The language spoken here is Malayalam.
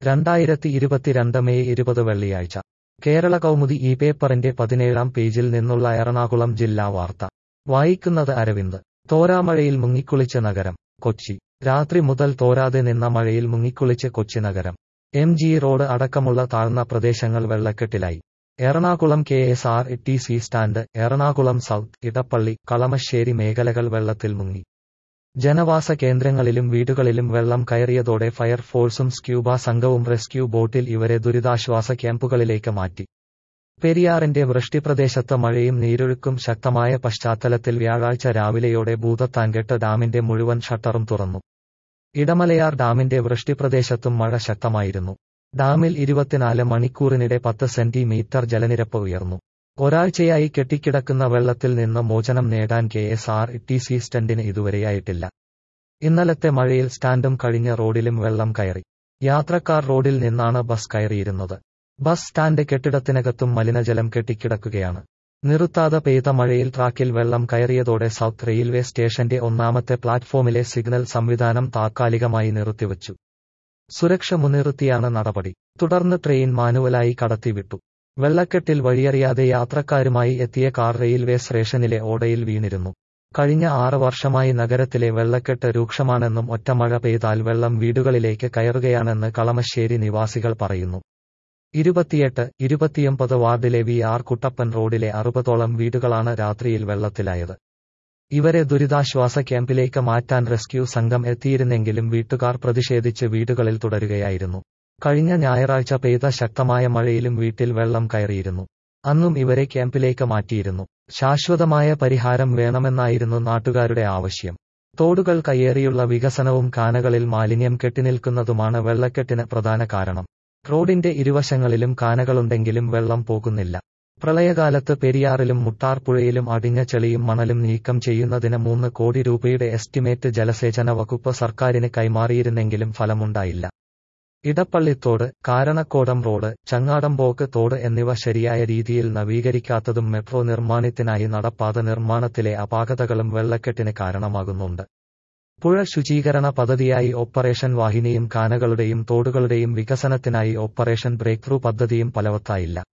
രണ്ടായിരത്തി ഇരുപത്തിരണ്ട് മെയ് ഇരുപത് വെള്ളിയാഴ്ച കേരള കൗമുദി ഈ പേപ്പറിന്റെ പതിനേഴാം പേജിൽ നിന്നുള്ള എറണാകുളം ജില്ലാ വാർത്ത വായിക്കുന്നത് അരവിന്ദ് തോരാമഴയിൽ മുങ്ങിക്കുളിച്ച് നഗരം കൊച്ചി രാത്രി മുതൽ തോരാതെ നിന്ന മഴയിൽ മുങ്ങിക്കുളിച്ച് കൊച്ചി നഗരം എം ജി റോഡ് അടക്കമുള്ള താഴ്ന്ന പ്രദേശങ്ങൾ വെള്ളക്കെട്ടിലായി Ernakulam K S R T C stand Ernakulam south Edappally Kalamassery മേഖലകൾ വെള്ളത്തിൽ മുങ്ങി ജനവാസ കേന്ദ്രങ്ങളിലും വീടുകളിലും വെള്ളം കയറിയതോടെ ഫയർഫോഴ്സും സ്ക്യൂബ സംഘവും റെസ്ക്യൂ ബോട്ടിൽ ഇവരെ ദുരിതാശ്വാസ ക്യാമ്പുകളിലേക്ക് മാറ്റി പെരിയാറിന്റെ വൃഷ്ടിപ്രദേശത്ത് മഴയും നീരൊഴുക്കും ശക്തമായ പശ്ചാത്തലത്തിൽ വ്യാഴാഴ്ച രാവിലെയോടെ ഭൂതത്താൻകെട്ട് ഡാമിന്റെ മുഴുവൻ ഷട്ടറും തുറന്നു ഇടമലയാർ ഡാമിന്റെ വൃഷ്ടിപ്രദേശത്തും മഴ ശക്തമായിരുന്നു ഡാമിൽ ഇരുപത്തിനാല് മണിക്കൂറിനിടെ പത്ത് സെന്റിമീറ്റർ ജലനിരപ്പ് ഉയർന്നു ഒരാഴ്ചയായി കെട്ടിക്കിടക്കുന്ന വെള്ളത്തിൽ നിന്ന് മോചനം നേടാൻ K S R T C സ്റ്റാൻഡിന് ഇതുവരെയായിട്ടില്ല ഇന്നലത്തെ മഴയിൽ സ്റ്റാൻഡും കഴിഞ്ഞ റോഡിലും വെള്ളം കയറി യാത്രക്കാർ റോഡിൽ നിന്നാണ് ബസ് കയറിയിരുന്നത് ബസ് സ്റ്റാൻഡ് കെട്ടിടത്തിനകത്തും മലിനജലം കെട്ടിക്കിടക്കുകയാണ് നിർത്താതെ പെയ്ത മഴയിൽ ട്രാക്കിൽ വെള്ളം കയറിയതോടെ സൗത്ത് റെയിൽവേ സ്റ്റേഷന്റെ ഒന്നാമത്തെ പ്ലാറ്റ്ഫോമിലെ സിഗ്നൽ സംവിധാനം താത്കാലികമായി നിർത്തിവച്ചു സുരക്ഷ മുൻനിർത്തിയാണ് നടപടി തുടർന്ന് ട്രെയിൻ മാനുവലായി കടത്തിവിട്ടു വെള്ളക്കെട്ടിൽ വഴിയറിയാതെ യാത്രക്കാരുമായി എത്തിയ കാർ റെയിൽവേ സ്റ്റേഷനിലെ ഓടയിൽ വീണിരുന്നു കഴിഞ്ഞ ആറ് വർഷമായി നഗരത്തിലെ വെള്ളക്കെട്ട് രൂക്ഷമാണെന്നും ഒറ്റമഴ പെയ്താൽ വെള്ളം വീടുകളിലേക്ക് കയറുകയാണെന്ന് കളമശ്ശേരി നിവാസികൾ പറയുന്നു ഇരുപത്തിയെട്ട് ഇരുപത്തിയൊമ്പത് വാർഡിലെ വി ആർ കുട്ടപ്പൻ റോഡിലെ അറുപതോളം വീടുകളാണ് രാത്രിയിൽ വെള്ളത്തിലായത് ഇവരെ ദുരിതാശ്വാസ ക്യാമ്പിലേക്ക് മാറ്റാൻ റെസ്ക്യൂ സംഘം എത്തിയിരുന്നെങ്കിലും വീട്ടുകാർ പ്രതിഷേധിച്ച് വീടുകളിൽ തുടരുകയായിരുന്നു കഴിഞ്ഞ ഞായറാഴ്ച പെയ്ത ശക്തമായ മഴയിലും വീട്ടിൽ വെള്ളം കയറിയിരുന്നു അന്നും ഇവരെ ക്യാമ്പിലേക്ക് മാറ്റിയിരുന്നു ശാശ്വതമായ പരിഹാരം വേണമെന്നായിരുന്നു നാട്ടുകാരുടെ ആവശ്യം തോടുകൾ കയ്യേറിയുള്ള വികസനവും കാനകളിൽ മാലിന്യം കെട്ടിനിൽക്കുന്നതുമാണ് വെള്ളക്കെട്ടിന് പ്രധാന കാരണം റോഡിന്റെ ഇരുവശങ്ങളിലും കാനകളുണ്ടെങ്കിലും വെള്ളം പോകുന്നില്ല പ്രളയകാലത്ത് പെരിയാറിലും മുട്ടാർപ്പുഴയിലും അടിഞ്ഞ ചെളിയും മണലും നീക്കം ചെയ്യുന്നതിന് മൂന്ന് കോടി രൂപയുടെ എസ്റ്റിമേറ്റ് ജലസേചന വകുപ്പ് സർക്കാരിന് കൈമാറിയിരുന്നെങ്കിലും ഫലമുണ്ടായില്ല ഇടപ്പള്ളിത്തോട് കാരണക്കോടം റോഡ് ചങ്ങാടംപോക്ക് തോട് എന്നിവ ശരിയായ രീതിയിൽ നവീകരിക്കാത്തതും മെട്രോ നിർമ്മാണത്തിനായി നടപ്പാത നിർമ്മാണത്തിലെ അപാകതകളും വെള്ളക്കെട്ടിന് കാരണമാകുന്നുണ്ട് പുഴ ശുചീകരണ പദ്ധതിയായി ഓപ്പറേഷൻ വാഹിനിയും കാനകളുടെയും തോടുകളുടെയും വികസനത്തിനായി ഓപ്പറേഷൻ ബ്രേക്ക് ത്രൂ പദ്ധതിയും ഫലവത്തായില്ല